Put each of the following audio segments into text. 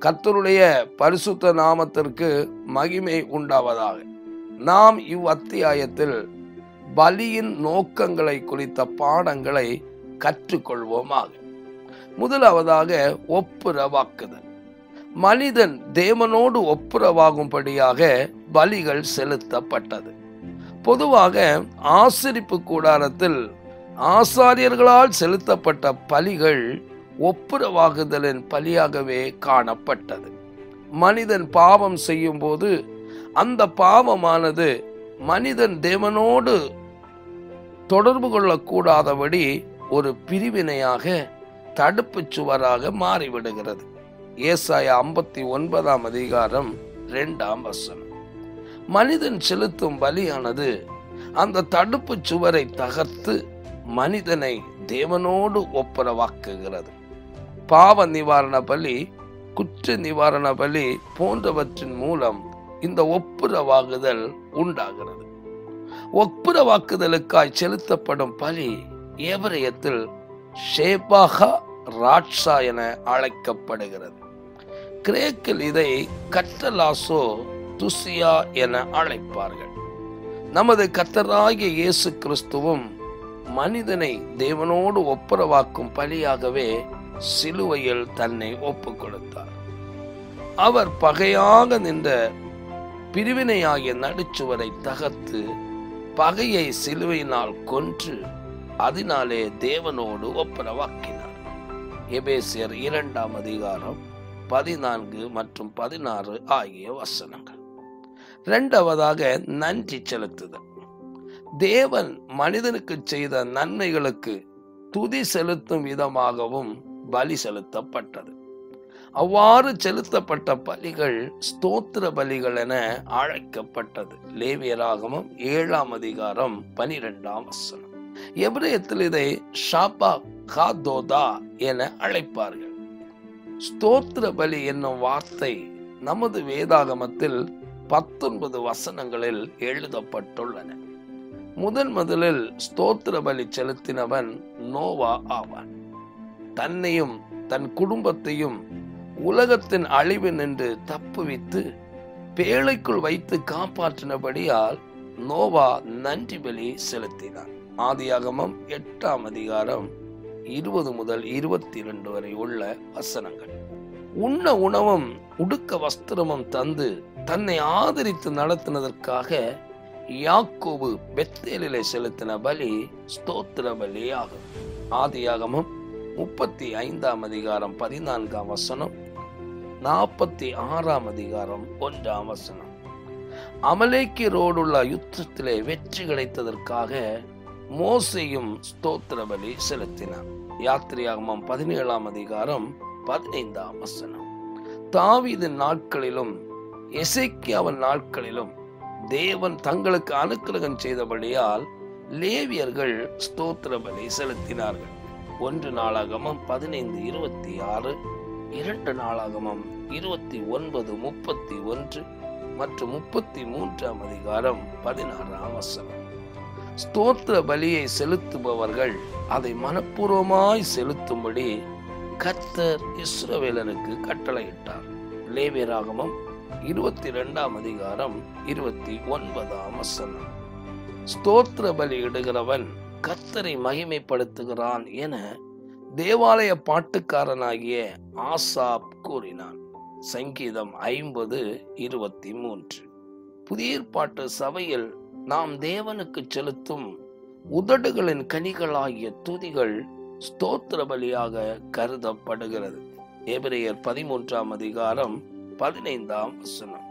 கர்த்தருடைய பரிசுத்த நாமத்திற்கு மகிமை உண்டாவதாக நாம் இவ் அத்தியாயத்தில் பலியின் நோக்கங்களை குறித்த பாடங்களை கற்றுக்கொள்வோமாக முதலாவதாக ஒப்புரவாக்குதல் மனிதன் தேவனோடு ஒப்புரவாகும்படியாக பலிகள் செலுத்தப்பட்டது பொதுவாக ஆசிரிப்பு கூடாரத்தில் ஆசாரியர்களால் செலுத்தப்பட்ட பலிகள் ஒப்புரவாகுதலின் பலியாகவே காணப்பட்டது மனிதன் பாவம் செய்யும் போது அந்த பாவமானது மனிதன் தேவனோடு தொடர்பு கொள்ளக்கூடாதபடி ஒரு பிரிவினையாக தடுப்பு சுவராக மாறிவிடுகிறது ஏசாய ஐம்பத்தி ஒன்பதாம் அதிகாரம் இரண்டாம் வசனம் மனிதன் செலுத்தும் பலியானது அந்த தடுப்பு சுவரை தகர்த்து மனிதனை தேவனோடு ஒப்புரவாக்குகிறது பாவ நிவாரண பலி குற்ற நிவாரண பலி போன்றவற்றின் மூலம் இந்த ஒப்புரவாகுதல் உண்டாகிறது ஒப்புரவாக்குதலுக்காய் செலுத்தப்படும் பலி ஏவரையத்தில் ஷேபாகா ராட்சா என அழைக்கப்படுகிறது கிரேக்கில் இதை கட்டலாசோ துசியா என அழைப்பார்கள் நமது கத்தராகிய இயேசு கிறிஸ்துவும் மனிதனை தேவனோடு ஒப்புரவாக்கும் பலியாகவே சிலுவையில் தன்னை ஒப்பு கொடுத்தார் அவர் பகையாக நின்ற பிரிவினையாகிய நடுச்சுவரை தகர்த்து பகையை சிலுவையினால் கொன்று அதனாலே தேவனோடு ஒப்புரவாக்கினார் எபேசியர் இரண்டாம் அதிகாரம் பதினான்கு மற்றும் பதினாறு ஆகிய வசனங்கள் இரண்டாவதாக நன்றி செலுத்துதல் தேவன் மனிதனுக்கு செய்த நன்மைகளுக்கு துதி செலுத்தும் விதமாகவும் பலி செலுத்தப்பட்டது அவ்வாறு செலுத்தப்பட்ட பலிகள் ஸ்தோத்திர பலிகள் என அழைக்கப்பட்டது லேவியராகமம் ஏழாம் அதிகாரம் பனிரெண்டாம் வசனம் எபிரேயத்தில் இதை ஷாபா காதோதா என அழைப்பார்கள் ஸ்தோத்திர பலி என்னும் வார்த்தை நமது வேதாகமத்தில் பத்தொன்பது வசனங்களில் எழுதப்பட்டுள்ளன முதன் முதலில் ஸ்தோத்திர பலி செலுத்தினவன் நோவா ஆவான் தன்னையும் தன் குடும்பத்தையும் உலகத்தின் அழிவு நின்று தப்புவித்து பேழைக்குள் வைத்து காப்பாற்றினபடியால் நோவா நன்றி பலி செலுத்தினான் ஆதியாகமம் எட்டாம் அதிகாரம் இருபது முதல் இருபத்தி இரண்டு வரை உள்ள வசனங்கள் உண்ண உணவும் உடுக்க வஸ்திரமும் தந்து தன்னை ஆதரித்து நடத்தினதற்காக யாக்கோபு பெத்தேலிலே செலுத்தின பலி ஸ்தோத்திர பலி ஆகும் ஆதியாகமம் முப்பத்தி ஐந்தாம் அதிகாரம் பதினான்காம் வசனம் நாற்பத்தி ஆறாம் அதிகாரம் ஒன்றாம் வசனம் அமலேக்கியரோடுள்ள யுத்தத்திலே வெற்றி கிடைத்ததற்காக மோசையும் ஸ்தோத்திர பலி செலுத்தினார் யாத்திரையாகமம் பதினேழாம் அதிகாரம் பதினைந்தாம் வசனம் தாவீதின் நாட்களிலும் எசேக்கியாவின் நாட்களிலும் தேவன் தங்களுக்கு அனுக்கிரகம் செய்தபடியால் லேவியர்கள் ஸ்தோத்திர பலி செலுத்தினார்கள் ஒன்று நாளாகமம் பதினைந்து இருபத்தி ஆறு இரண்டு நாளாகமம் இருபத்தி ஒன்பது முப்பத்தி ஒன்று மற்றும் முப்பத்தி மூன்றாம் அதிகாரம் பதினாறாம் வசனம் ஸ்தோத்திர பலியை செலுத்துபவர்கள் அதை மனப்பூர்வமாய் செலுத்தும்படி கர்த்தர் இஸ்ரவேலனுக்கு கட்டளையிட்டார் லேவியராகமம் இருபத்தி ரெண்டாம் அதிகாரம் இருபத்தி ஒன்பதாம் வசனம் ஸ்தோத்திர பலி இடுகிறவன் கர்த்தரை மகிமைப்படுத்துகிறான் என தேவாலய பாட்டுக்காரனாகிய ஆசாப் கூறினான் சங்கீதம் ஐம்பது இருபத்தி மூன்று புதிய ஏற்பாட்டு சபையில் நாம் தேவனுக்கு செலுத்தும் உதடுகளின் கனிகளாகிய துதிகள் ஸ்தோத்திர பலியாக கருதப்படுகிறது எபிரேயர் பதிமூன்றாம் அதிகாரம் பதினைந்தாம் வசனம்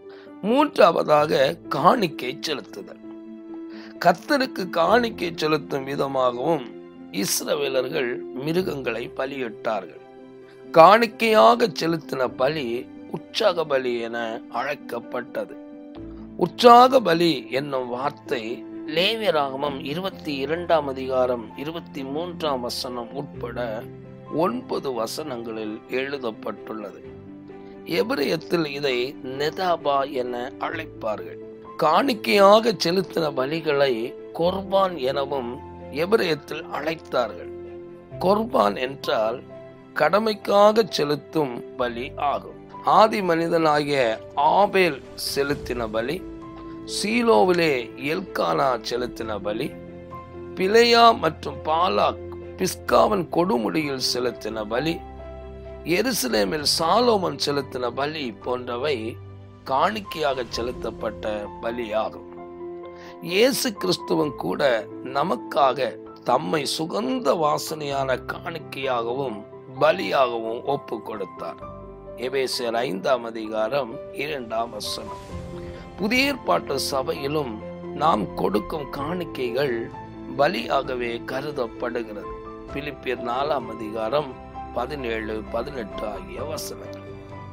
மூன்றாவதாக காணிக்கை செலுத்துதல் கர்த்தருக்கு காணிக்கை செலுத்தும் விதமாகவும் இஸ்ரவேலர்கள் மிருகங்களை பலியிட்டார்கள் காணிக்கையாக செலுத்தின பலி உற்சாக பலி என அழைக்கப்பட்டது உற்சாக பலி என்னும் வார்த்தை லேவியராகமம் இருபத்தி இரண்டாம் அதிகாரம் இருபத்தி மூன்றாம் வசனம் உட்பட ஒன்பது வசனங்களில் எழுதப்பட்டுள்ளது எபிரயத்தில் இதை நெதாபா என அழைப்பார்கள் காணிக்கையாக செலுத்தின பலிகளை கொர்பான் எனவும் எபிரயத்தில் அழைத்தார்கள் கொர்பான் என்றால் கடமைக்காக செலுத்தும் பலி ஆகும் ஆதி மனிதனாகிய ஆபேல் செலுத்தின பலி சீலோவிலே எல்கானா செலுத்தின பலி பிழையா மற்றும் பாலாக் பிஸ்காவன் கொடுமுடியில் செலுத்தின பலி எருசலேமில் சாலோமன் செலுத்தின பலி போன்றவை காணிக்கையாக செலுத்தப்பட்ட பலியாகும் இயேசு கிறிஸ்துவன் கூட நமக்காக தம்மை சுகந்த வாசனையான காணிக்கையாகவும் பலியாகவும் ஒப்பு கொடுத்தார் எபேசியர் ஐந்தாம் அதிகாரம் இரண்டாம் வசனம் புதிய ஏற்பாட்டு சபையிலும் நாம் கொடுக்கும் காணிக்கைகள் பலியாகவே கருதப்படுகிறது பிலிப்பியர் நாலாம் அதிகாரம் பதினேழு பதினெட்டு ஆகிய வசனங்கள்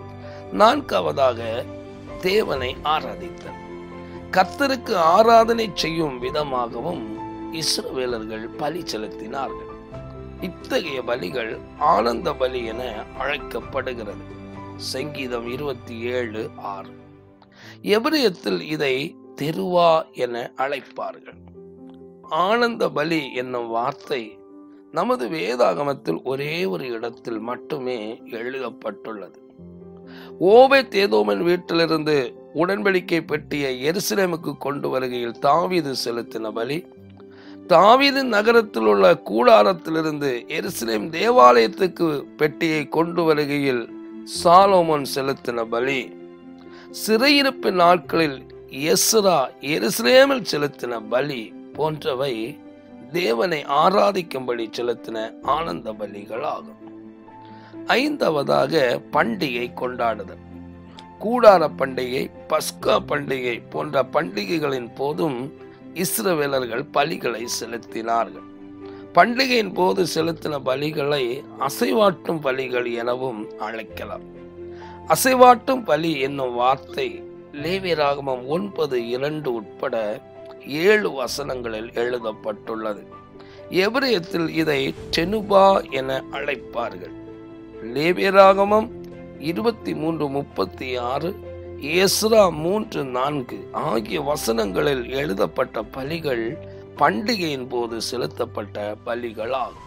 நான்காவதாக தேவனை ஆராதித்தல் கர்த்தருக்கு ஆராதனை செய்யும் விதமாகவும் இஸ்ரவேலர்கள் பலி செலுத்தினார்கள் இத்தகைய பலிகள் ஆனந்த பலி என அழைக்கப்படுகிறது சங்கீதம் இருபத்தி ஏழு ஆறு எபிரியத்தில் இதை தெருவா என அழைப்பார்கள் ஆனந்த பலி என்னும் வார்த்தை நமது வேதாகமத்தில் ஒரே ஒரு இடத்தில் மட்டுமே எழுதப்பட்டுள்ளது ஓபே தேதோமன் வீட்டிலிருந்து உடன்படிக்கை பெட்டிய எருசலேமுக்கு கொண்டு வருகையில் தாவீது செலுத்தின பலி தாவீது நகரத்தில் உள்ள கூடாரத்திலிருந்து எருசலேம் தேவாலயத்துக்கு பெட்டியை கொண்டு வருகையில் சாலோமன் செலுத்தின பலி சிறையிருப்பு நாட்களில் எஸ்ரா எருசலேமில் செலுத்தின பலி போன்றவை தேவனை ஆராதிக்கும்படி செலுத்தின ஆனந்த பலிகள் ஆகும் ஐந்தாவதாக பண்டிகை கொண்டாடுதல் கூடார பண்டிகை பஸ்கா பண்டிகை போன்ற பண்டிகைகளின் போதும் இஸ்ரவேலர்கள் பலிகளை செலுத்தினார்கள் பண்டிகையின் போது செலுத்தின பலிகளை அசைவாட்டும் பலிகள் எனவும் அழைக்கலாம் அசைவாட்டும் பலி என்னும் வார்த்தை லேவியராகமம் ஒன்பது இரண்டு உட்பட ஏழு வசனங்களில் எழுதப்பட்டுள்ளது எபிரயத்தில் இதை டெனுபா என அழைப்பார்கள் லேவியராகமம் இருபத்தி மூன்று முப்பத்தி ஆறு ஏஸ்ரா மூன்று நான்கு ஆகிய வசனங்களில் எழுதப்பட்ட பலிகள் பண்டிகையின் போது செலுத்தப்பட்ட பலிகள் ஆகும்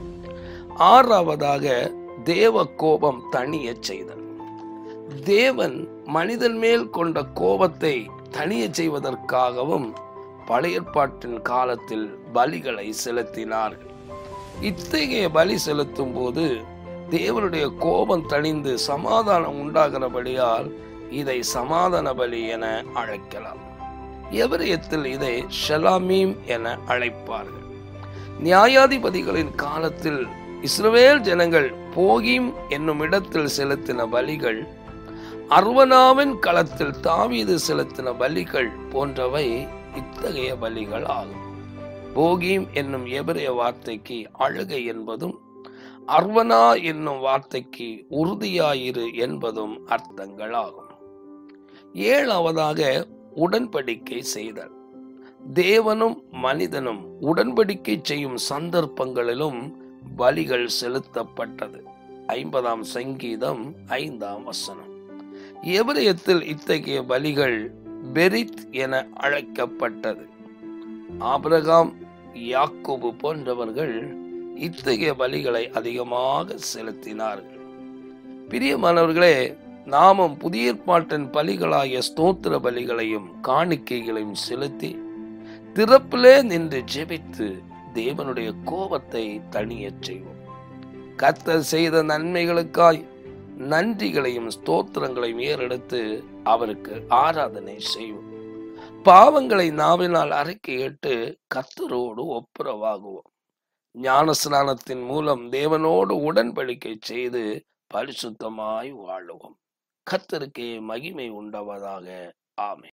ஆறாவதாக தேவ கோபம் தணிய செய்தல் தேவன் மனிதன் மேல் கொண்ட கோபத்தை தணிய செய்வதற்காகவும் பழைய ஏற்பாட்டின் காலத்தில் பலிகளை செலுத்தினார்கள் இத்தகைய பலி செலுத்தும் போது தேவனுடைய கோபம் தணிந்து சமாதானம் உண்டாகிறபடியால் இதை சமாதான பலி என அழைக்கலாம் எவரியத்தில் இதை ஷலாமீம் என அழைப்பார்கள் நியாயாதிபதிகளின் காலத்தில் இஸ்ரவேல் ஜனங்கள் போகிம் என்னும் இடத்தில் செலுத்தின பலிகள் அர்வனாவின் களத்தில் தாவீது செலுத்தின பலிகள் போன்றவை இத்தகைய பலிகள் ஆகும் போகீம் என்னும் எபிரேய வார்த்தைக்கு அழுகை என்பதும் அர்வனா என்னும் வார்த்தைக்கு உறுதியாயிரு என்பதும் அர்த்தங்களாகும் ஏழாவதாக உடன்படிக்கை செய்தல் தேவனும் மனிதனும் உடன்படிக்கை செய்யும் சந்தர்ப்பங்களிலும் பலிகள் செலுத்தப்பட்டது ஐம்பதாம் சங்கீதம் ஐந்தாம் வசனம் எபிரயத்தில் இத்தகைய பலிகள் பெரித் என அழைக்கப்பட்டது ஆபிரகாம் யாக்கோபு போன்றவர்கள் இத்தகைய பலிகளை அதிகமாக செலுத்தினார்கள் பிரியமானவர்களே நாமும் புதிய ஏற்பாட்டின் பலிகளாகிய ஸ்தோத்திர பலிகளையும் காணிக்கைகளையும் செலுத்தி திறப்பிலே நின்று ஜெபித்து தேவனுடைய கோபத்தை தணியச் செய்வோம் கர்த்தர் செய்த நன்மைகளுக்காய் நன்றிகளையும் ஸ்தோத்திரங்களையும் ஏறெடுத்து அவருக்கு ஆராதனை செய்வோம் பாவங்களை நாவினால் அறிக்கையிட்டு கர்த்தரோடு ஒப்புரவாகுவோம் ஞானஸ்நானத்தின் மூலம் தேவனோடு உடன்படிக்கை செய்து பரிசுத்தமாய் வாழுவோம் கர்த்தருக்கே மகிமை உண்டாவதாக ஆமென்